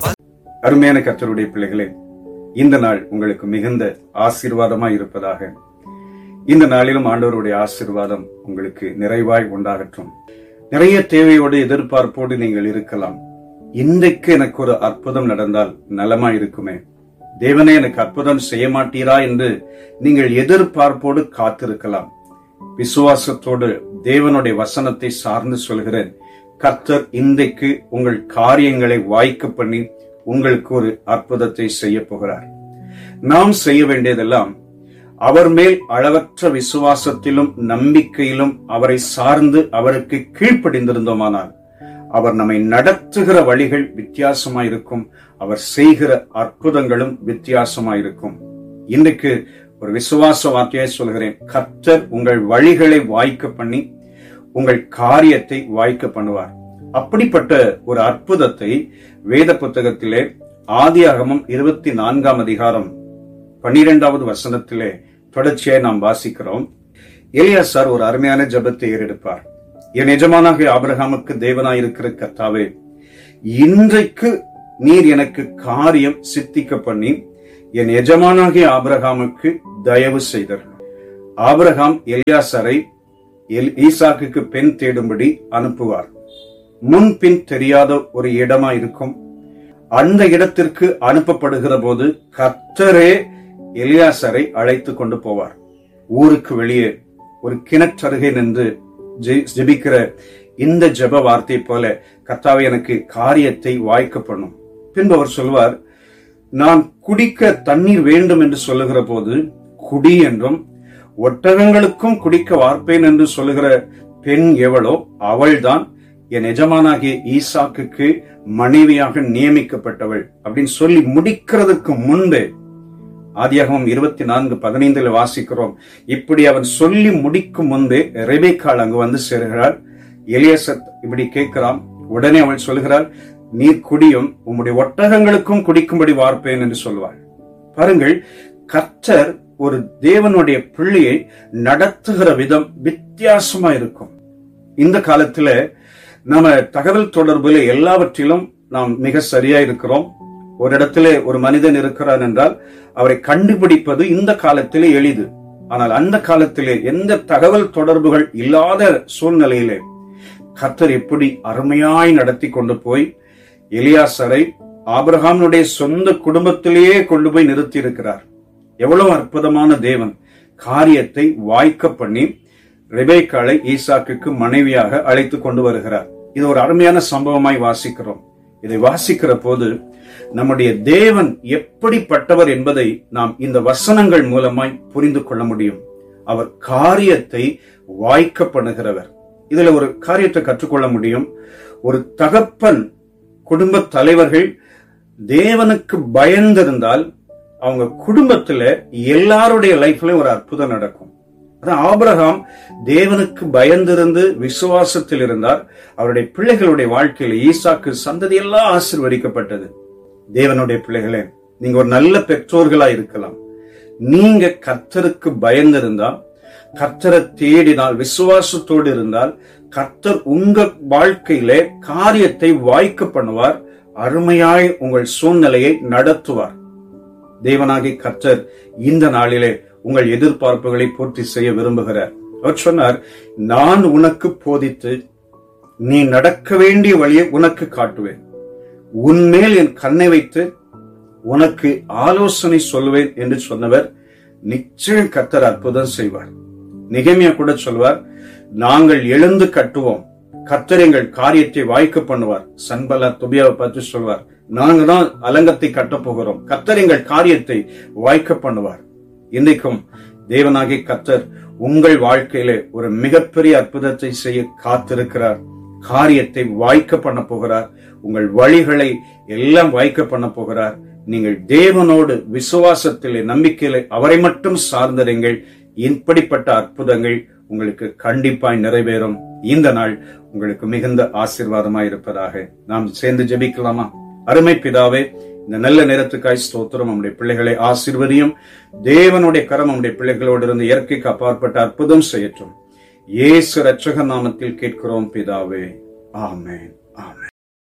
அருமையான கர்த்தருடைய பிள்ளைகளே இந்த நாள் உங்களுக்கு மிகுந்த ஆசீர்வாதமாய் இருப்பதாக இந்த நாளிலும் ஆண்டவருடைய ஆசீர்வாதம் உங்களுக்கு நிறைவாய் உண்டாகட்டும் நிறைய தேவையோடு எதிர்பார்ப்போடு நீங்கள் இருக்கலாம் இன்றைக்கு எனக்கு ஒரு அற்புதம் நடந்தால் நலமா இருக்குமே தேவனே எனக்கு அற்புதம் செய்ய மாட்டீரா என்று நீங்கள் எதிர்பார்ப்போடு காத்திருக்கலாம் விசுவாசத்தோடு தேவனுடைய வசனத்தை சார்ந்து சொல்கிறேன் கர்த்தர் இன்றைக்கு உங்கள் காரியங்களை வாய்க்க பண்ணி உங்களுக்கு ஒரு அற்புதத்தை செய்ய போகிறார் நாம் செய்ய வேண்டியதெல்லாம் அவர் மேல் அளவற்ற விசுவாசத்திலும் நம்பிக்கையிலும் அவரை சார்ந்து அவருக்கு கீழ்ப்படிந்திருந்தோமானால் அவர் நம்மை நடத்துகிற வழிகள் வித்தியாசமாயிருக்கும் அவர் செய்கிற அற்புதங்களும் வித்தியாசமாயிருக்கும் இன்றைக்கு ஒரு விசுவாச வார்த்தையாய் சொல்கிறேன் கர்த்தர் உங்கள் வழிகளை வாய்க்க பண்ணி உங்கள் காரியத்தை வாய்க்க பண்ணுவார் அப்படிப்பட்ட ஒரு அற்புதத்தை வேத புத்தகத்திலே ஆதியாகமம் இருபத்தி நான்காம் அதிகாரம் பன்னிரெண்டாவது வசனத்திலே தொடர்ச்சியாய் நாம் வாசிக்கிறோம் எலியாசார் ஒரு அருமையான ஜெபத்தை ஏறெடுப்பார் என் எஜமானாகிய ஆபிரகாமுக்கு தேவனாயிருக்கிற கர்த்தாவே இன்றைக்கு நீர் எனக்கு காரியம் சித்திக்க பண்ணி என் எஜமானாகிய ஆபிரகாமுக்கு தயவு செய்தர் ஆபிரகாம் எலியாசரை எல்- ஈசாக்குக்கு பெண் தேடும்படி அனுப்புவார் முன்பின் தெரியாத ஒரு இடமா இருக்கும் அந்த இடத்திற்கு அனுப்பப்படுகிற போது கர்த்தரே எலியாசரை அழைத்து கொண்டு போவார் ஊருக்கு வெளியே ஒரு கிணற்றருகே நின்று ஜெ- ஜெபிக்கிற இந்த ஜெப வார்த்தை போல கர்த்தாவே எனக்கு காரியத்தை வாய்க்க பண்ணும் பின்பு அவர் சொல்வார் நான் குடிக்க தண்ணீர் வேண்டும் என்று சொல்லுகிற போது குடி என்றும் ஒட்டகங்களுக்கும் குடிக்க வார்ப்பேன் என்று சொல்லுகிற பெண் எவளோ அவள்தான் என் எஜமானாகிய ஈசாக்குக்கு மனைவியாக நியமிக்கப்பட்டவள் அப்படின்னு சொல்லி முடிக்கிறதுக்கு முன்பே ஆதியாகமம் இருபத்தி நான்கு பதினைந்துல வாசிக்கிறோம் இப்படி அவன் சொல்லி முடிக்கும் முன்பே ரெபேக்காள் அங்கு வந்து சேர்கிறாள் எலியசத் இப்படி கேட்கிறான் உடனே அவள் சொல்கிறாள் நீர் குடியும் உம்முடைய ஒட்டகங்களுக்கும் குடிக்கும்படி வார்ப்பேன் என்று சொல்வாள் பாருங்கள் கர்த்தர் ஒரு தேவனுடைய பிள்ளையை நடத்துகிற விதம் வித்தியாசமா இருக்கும் இந்த காலத்துல நாம தகவல் தொடர்புல எல்லாவற்றிலும் நாம் மிக சரியா இருக்கிறோம் ஒரு இடத்துல ஒரு மனிதன் இருக்கிறார் என்றால் அவரை கண்டுபிடிப்பது இந்த காலத்திலே எளிது ஆனால் அந்த காலத்திலே எந்த தகவல் தொடர்புகள் இல்லாத சூழ்நிலையிலே கர்த்தர் எப்படி அருமையாய் நடத்தி கொண்டு போய் எலியாசரை ஆபிரகாமுடைய சொந்த குடும்பத்திலேயே கொண்டு போய் நிறுத்தி இருக்கிறார் எவ்வளவு அற்புதமான தேவன் காரியத்தை வாய்க்க பண்ணி ரெபேக்காளை ஈசாக்குக்கு மனைவியாக அழைத்து கொண்டு வருகிறார் இது ஒரு அருமையான சம்பவமாய் வாசிக்கிறோம் இதை வாசிக்கிற போது நம்முடைய தேவன் எப்படிப்பட்டவர் என்பதை நாம் இந்த வசனங்கள் மூலமாய் புரிந்து கொள்ள முடியும் அவர் காரியத்தை வாய்க்க பண்ணுகிறவர் இதுல ஒரு காரியத்தை கற்றுக்கொள்ள முடியும் ஒரு தகப்பன் குடும்ப தலைவர்கள் தேவனுக்கு பயந்திருந்தால் அவங்க குடும்பத்துல எல்லாருடைய லைஃப்லயும் ஒரு அற்புதம் நடக்கும் அதான் ஆபிரகாம் தேவனுக்கு பயந்திருந்து விசுவாசத்தில் இருந்தார் அவருடைய பிள்ளைகளுடைய வாழ்க்கையில ஈசாக்கு சந்ததி எல்லாம் ஆசிர்வதிக்கப்பட்டது தேவனுடைய பிள்ளைகளே நீங்க ஒரு நல்ல பெற்றோர்களா இருக்கலாம் நீங்க கர்த்தருக்கு பயந்திருந்தா கர்த்தரை தேடினால் விசுவாசத்தோடு இருந்தால் கர்த்தர் உங்க வாழ்க்கையிலே காரியத்தை வாய்க்க பண்ணுவார் அருமையாய் உங்கள் சூழ்நிலையை நடத்துவார் தேவனாகி கர்த்தர் இந்த நாளிலே உங்கள் எதிர்பார்ப்புகளை பூர்த்தி செய்ய விரும்புகிறார் அவர் சொன்னார் நான் உனக்கு போதித்து நீ நடக்க வேண்டிய வழியை உனக்கு காட்டுவேன் உன்மேல் என் கண்ணை வைத்து உனக்கு ஆலோசனை சொல்லுவேன் என்று சொன்னவர் நிச்சயம் கர்த்தர் அற்புதம் செய்வார் நிகமியா கூட சொல்வார் நாங்கள் எழுந்து கட்டுவோம் கர்த்தர் எங்கள் காரியத்தை வாய்க்க பண்ணுவார் சன்பலா துபியாவை பார்த்து சொல்வார் நாங்க தான் அலங்கத்தை கட்டப் போகிறோம் கர்த்தர் எங்கள் காரியத்தை வாய்க்க பண்ணுவார் இன்றைக்கும் தேவனாகிய கர்த்தர் உங்கள் வாழ்க்கையிலே ஒரு மிகப்பெரிய அற்புதத்தை செய்ய காத்திருக்கிறார் காரியத்தை வாய்க்க பண்ண போகிறார் உங்கள் வழிகளை எல்லாம் வாய்க்க பண்ண போகிறார் நீங்கள் தேவனோடு விசுவாசத்திலே நம்பிக்கையிலே அவரை மட்டும் சார்ந்திருங்கள் இப்படிப்பட்ட அற்புதங்கள் உங்களுக்கு கண்டிப்பாய் நிறைவேறும் இந்த நாள் உங்களுக்கு மிகுந்த ஆசீர்வாதமாய் இருப்பதாக நாம் சேர்ந்து ஜெபிக்கலாமா அருமை பிதாவே இந்த நல்ல நேரத்துக்காய் ஸ்தோத்திரம் நம்முடைய பிள்ளைகளை ஆசீர்வதியும் தேவனுடைய கரம் நம்முடைய பிள்ளைகளோடு இருந்து இயற்கைக்கு அப்பாற்பட்ட அற்புதம் செய்யட்டும் இயேசு ரட்சக நாமத்தில் கேட்கிறோம் பிதாவே ஆமென் ஆமென்